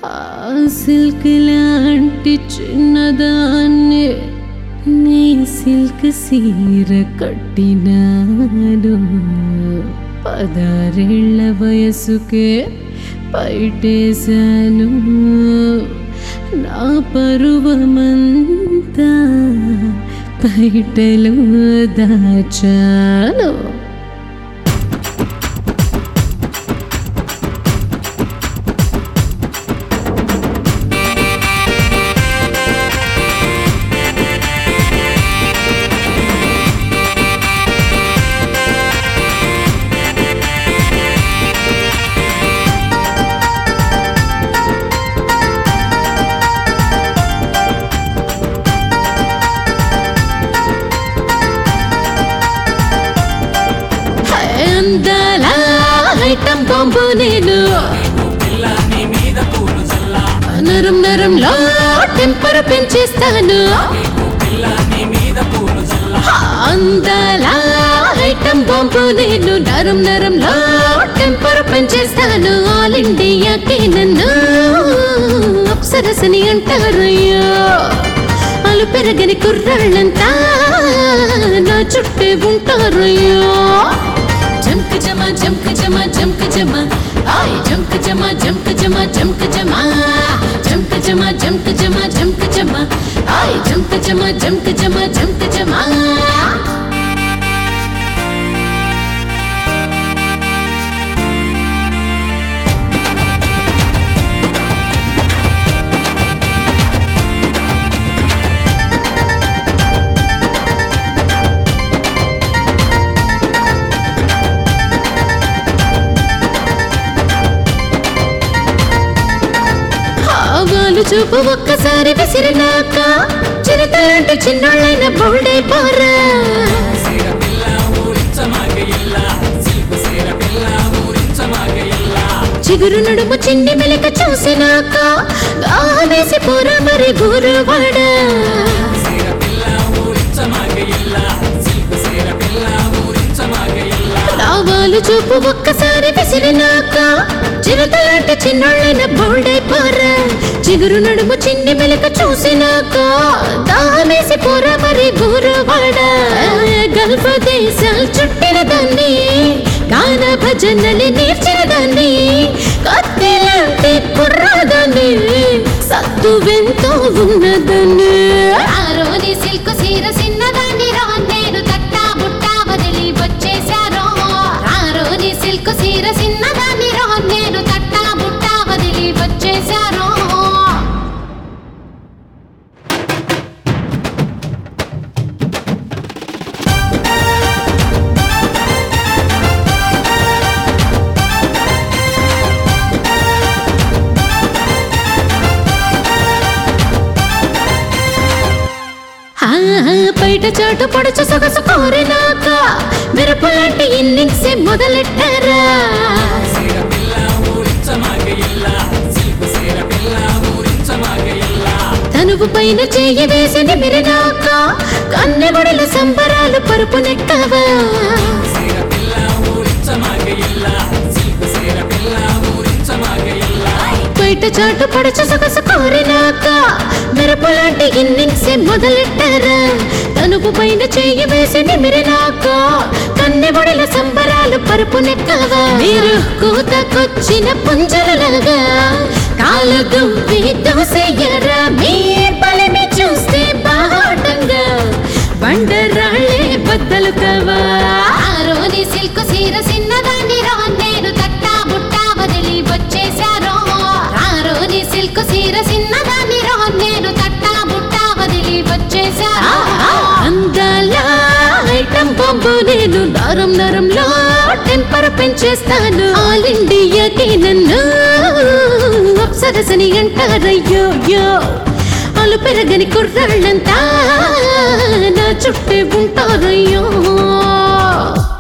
silk లాంటి చిన్నదాన్ని నీ సిల్క్ సీర కట్టినాను పదారేళ్ల వయసుకే పైటేశాను నా పరువమంతా బయటలో దాచాను అందాల ఐటమ్ బాంబు నేను నరం నరంలో టెంపర్ పెంచేస్తాను అందాల ఐటమ్ బాంబు నేను నరం నరంలో టెంపర్ పెంచేస్తాను ఆల్ ఇండియాకి నన్ను అప్సరసని అంటారయ్యో అలు పెరగని కుర్రాళ్ళంతా నా చుట్టే ఉంటారయ్యో జంక్ జమ జంక్ జమ జంక్ జమ ఆయ్ జంక్ జమ జంక్ జమ జంక్ జమ జంక్ జమ జంక్ జమ జంక్ జమ ఆయ్ జంక్ జమ జంక్ జమ జంక్ జమ ఆవాలు చూపు ఒక్కసారి విసిరినాక చిరతలాంటి చిన్నోళ్ళైన బౌల్డే పోరా చిగురు నడుము చిన్ని మెలక చూసినాక ఆవేసి పోరా మరి గురువాడ లావాలు చూపు ఒక్కసారి విసిరినాక చిరతలాంటి చిన్నోళ్ళైన బౌల్డే పోరా చిగురు నడుము చిన్ని మెలక చూసినాక దామేసి పోరా మరి గురువాడ గల్ఫ్ దేశాలు చుట్టిన దాన్ని గాన భజనని నేర్చిన దాన్ని కత్తిలాంటి కుర్రాదాన్ని సత్తు వెంతో ఉన్నదాన్ని ఆరోని సిల్క్ సీర సిన్నదాన్ని రా నేను తట్టా బుట్టా వదిలి వచ్చేశారో ఆరోని సిల్క్ సీర సిన్నదాన్ని రా నేను తట్టా బుట్టా వదిలి వచ్చేశారో ఆ, బయట చాటు పడుచు సొగసు కోరినాక మిరపలాంటి ఇన్నింగ్స్ మొదలెట్టారా తనువు పైన చెయ్యి వేసి నిమిరినాక కన్నెబడుల సంబరాలు పరుపు నెక్కవా బయట చాటు పడుచు సొగసు కోరినాక మిరపలాంటి ఇన్నింగ్స్ మొదలెట్టారా తనుపు పైన చెయ్యి వేసి నిమిరినాక కన్నెబడుల సంబరాలు పరుపు నెక్కవా మీరు కూతకొచ్చిన పుంజరలాగా కాలు దువ్వి దోసెయ్యరా మీ బలిమి చూస్తే బాటంగా బండరాళ్ళే బద్దలు కవా ఆరోని సిల్క్ సీర సిన్నదాన్ని రా నేను తట్టా బుట్టా వదిలి వచ్చేశారో ఆరోని సిల్క్ సీర సిన్నదాన్ని రా నేను తట్టా బుట్టా వదిలి వచ్చేశారో అందాల ఐటమ్ బాంబు నేను నరం నరంలో టెంపర్ పెంచేస్తాను ఆల్ ఇండియాకి నన్ను అప్సరసని అంటారయ్యో యో అలు పెరగని కుర్రాళ్ళంతా నా చుట్టే ఉంటారయ్యో